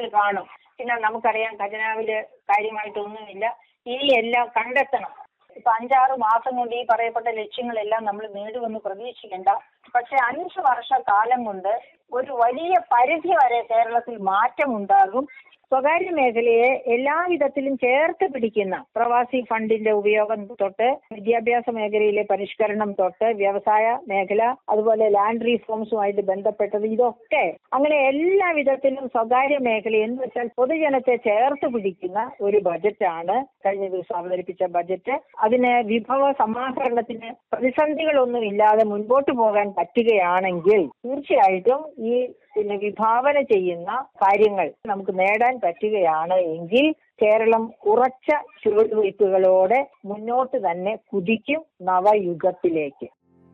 ചെലവുകൾ കാണും പിന്നെ നമുക്കറിയാം ഖജനാവില് കാര്യമായിട്ടൊന്നുമില്ല ഇനി എല്ലാം കണ്ടെത്തണം ഇപ്പൊ അഞ്ചാറ് മാസം കൊണ്ട് ഈ പറയപ്പെട്ട ലക്ഷ്യങ്ങളെല്ലാം നമ്മൾ നേടുമെന്ന് പ്രതീക്ഷിക്കേണ്ട പക്ഷെ അഞ്ച് വർഷ കാലം കൊണ്ട് ഒരു വലിയ പരിധി വരെ കേരളത്തിൽ മാറ്റമുണ്ടാകും സ്വകാര്യ മേഖലയെ എല്ലാവിധത്തിലും ചേർത്ത് പിടിക്കുന്ന പ്രവാസി ഫണ്ടിന്റെ ഉപയോഗം തൊട്ട് വിദ്യാഭ്യാസ മേഖലയിലെ പരിഷ്കരണം തൊട്ട് വ്യവസായ മേഖല അതുപോലെ ലാൻഡ് റീഫോംസുമായിട്ട് ബന്ധപ്പെട്ടത് ഇതൊക്കെ അങ്ങനെ എല്ലാ വിധത്തിലും സ്വകാര്യ മേഖല എന്ന് വെച്ചാൽ പൊതുജനത്തെ ചേർത്ത് പിടിക്കുന്ന ഒരു ബജറ്റാണ് കഴിഞ്ഞ ദിവസം അവതരിപ്പിച്ച ബജറ്റ് അതിന് വിഭവ സമാഹരണത്തിന് പ്രതിസന്ധികളൊന്നും ഇല്ലാതെ മുൻപോട്ട് പോകാൻ പറ്റുകയാണെങ്കിൽ തീർച്ചയായിട്ടും ഈ പിന്നെ വിഭാവന ചെയ്യുന്ന കാര്യങ്ങൾ നമുക്ക് നേടാൻ പറ്റുകയാണ് എങ്കിൽ കേരളം ഉറച്ച ചുവടുവയ്പ്പുകളോടെ മുന്നോട്ട് തന്നെ കുതിക്കും നവയുഗത്തിലേക്ക്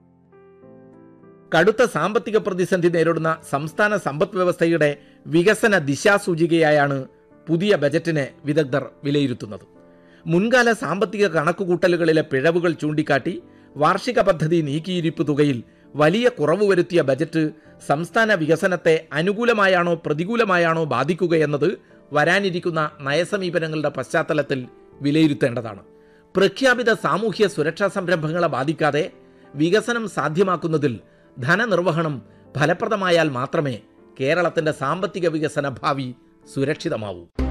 കടുത്ത സാമ്പത്തിക പ്രതിസന്ധി നേരിടുന്ന സംസ്ഥാന സമ്പദ് വ്യവസ്ഥയുടെ വികസന ദിശാസൂചികയായാണ് പുതിയ ബജറ്റിനെ വിദഗ്ധർ വിലയിരുത്തുന്നത് മുൻകാല സാമ്പത്തിക കണക്കുകൂട്ടലുകളിലെ പിഴവുകൾ ചൂണ്ടിക്കാട്ടി വാർഷിക പദ്ധതി നീക്കിയിരിപ്പ് തുകയിൽ വലിയ കുറവ് വരുത്തിയ ബജറ്റ് സംസ്ഥാന വികസനത്തെ അനുകൂലമായാണോ പ്രതികൂലമായാണോ ബാധിക്കുകയെന്നത് വരാനിരിക്കുന്ന നയസമീപനങ്ങളുടെ പശ്ചാത്തലത്തിൽ വിലയിരുത്തേണ്ടതാണ് പ്രഖ്യാപിത സാമൂഹ്യ സുരക്ഷാ സംരംഭങ്ങളെ ബാധിക്കാതെ വികസനം സാധ്യമാക്കുന്നതിൽ ധനനിർവഹണം ഫലപ്രദമായാൽ മാത്രമേ കേരളത്തിന്റെ സാമ്പത്തിക വികസന ഭാവി സുരക്ഷിതമാവൂ